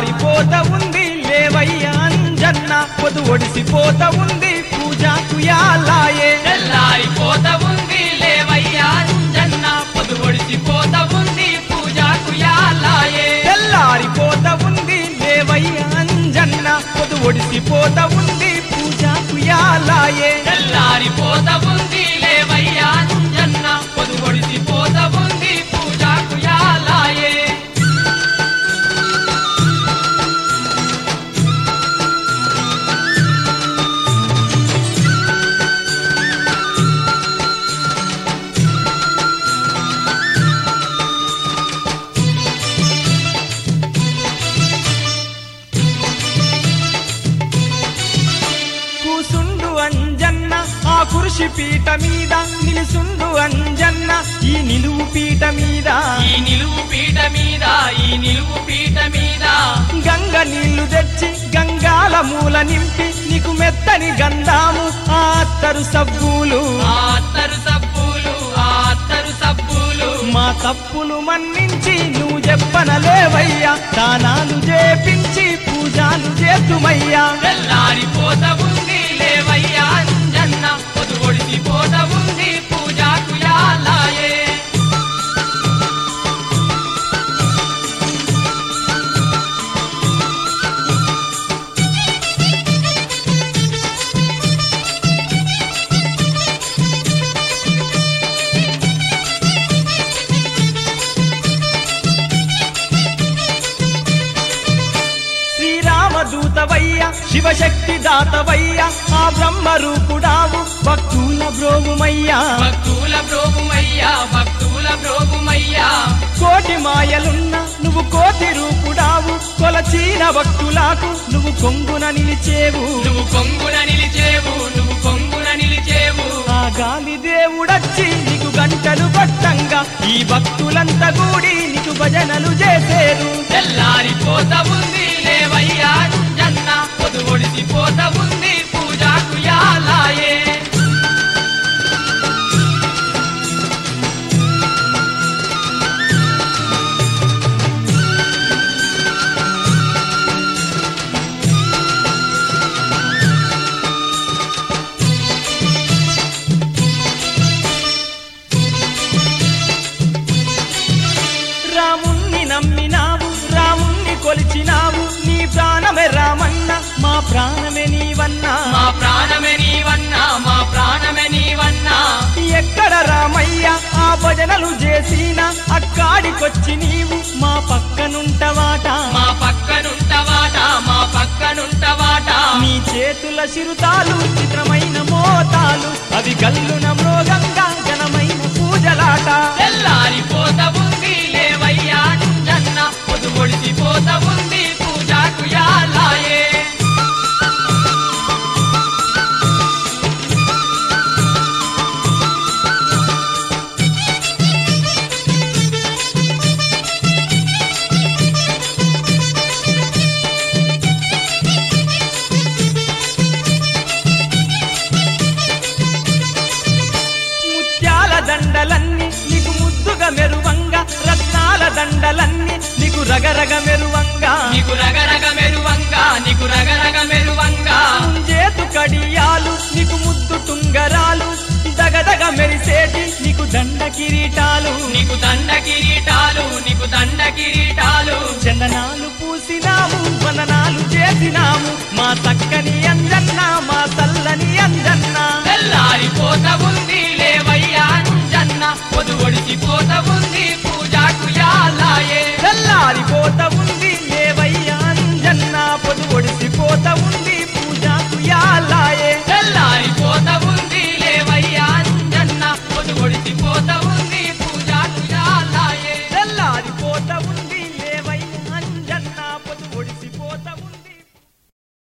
తెల్లారిపోత ఉంది లేవయ్యా అంజన్న పొదు ఒడిసిపోత ఉంది పూజాకు యాలాయే తెల్లారిపోత ఉంది లేవయ్యా అంజన్న పొదు ఒడిసిపోత ఉంది పూజకు యాలాయే తెల్లారిపోత ఉంది లేవయ్యా అంజన్న పొదు ఒడిసిపోత ఉంది పూజాకు యాలాయే తెల్లారిపోత ఉంది లేవయ్యా అంజన్న పొదు ఒడిసిపోత ఉంది పూజకు యాలాయే కూసుండు అంజన్న ఆ కురుషి పీట మీద నిలుసుండు అంజన్న ఈ నిలువు పీట మీద ఈ నిలువు పీట మీద ఈ నిలువు పీట మీద గంగ నీళ్లు తెచ్చి గంగాల మూల నింపి నీకు మెత్తని గంధాము ఆ అత్తరు సబ్బులు ఆ అత్తరు సబ్బులు ఆ అత్తరు సబ్బులు మా తప్పులు మన్నించి నువ్వు చెప్పనలేవయ్యా దానాలు చేపించి పూజాలు చేతుమయ్యా తెల్లారిపోత ఉంది లేవయ్యా అంజన్న పొదు ఒడిసిపోత ఉంది పూజకు యాలాయే శ్రీరామదూతవయ్య శివశక్తి దాతవయ్య ఆ బ్రహ్మ రూపుడావు భక్తుల బ్రోగుమయ్యా భక్తుల బ్రోగుమయ్యా భక్తుల బ్రోగుమయ్యా కోటి మాయలున్న నువ్వు కోటి రూపుడావు కొలచీన భక్తులకు నువ్వు కొంగున నిలిచేవు నువ్వు కొంగున నిలిచేవు నువ్వు కొంగున నిలిచేవు ఆ గాలి దేవుడచ్చి నీకు గంటలు పట్టంగా ఈ భక్తులంతా కూడి నీకు భజనలు చేసేరు తెల్లారిపోత ఉంది లేవయ్యా అంజన్న పొదు ఒడిసిపోత ఉంది పూజకు యాలాయే రాముణ్ణి నమ్మినావు రాముణ్ణి కొలిచినావు నీ ప్రాణమే రామన్న మా ప్రాణమే నీవన్నా మా ప్రాణమే నీవన్నా మా ప్రాణమే నీవన్నా ఎక్కడ రామయ్య ఆ భజనలు చేసిన అక్కాడికొచ్చి నీవు మా పక్కనుంటవాట మా పక్కనుంటవాట మా పక్కనుంటవాట నీ చేతుల చిరుతాలు చిత్రమైన మోతాలు అవి గల్లున మృగంగా ఘనమైన పూజలాట తెల్లారిపోత ఉంది లేవయ్యా అంజన్న పొదు ఒడిసిపోత ఉంది పూజకు యాలాయే ముత్యాల దండలన్నీ నీకు ముద్దుగా మెరువంగా రత్నాల దండలన్నీ నీకు రగరగ మెరువంగా నీకు రగరగ మెరువంగా నీకు రగరగ మెరువంగా చేతు కడియాలు నీకు ముద్దు టుంగరాలు దగదగ మెరిసేటి నీకు దండ కిరీటాలు నీకు దండ కిరీటాలు నీకు దండ కిరీటాలు చందనాలు పూసినాము వదనాలు చేసినాము మా తక్క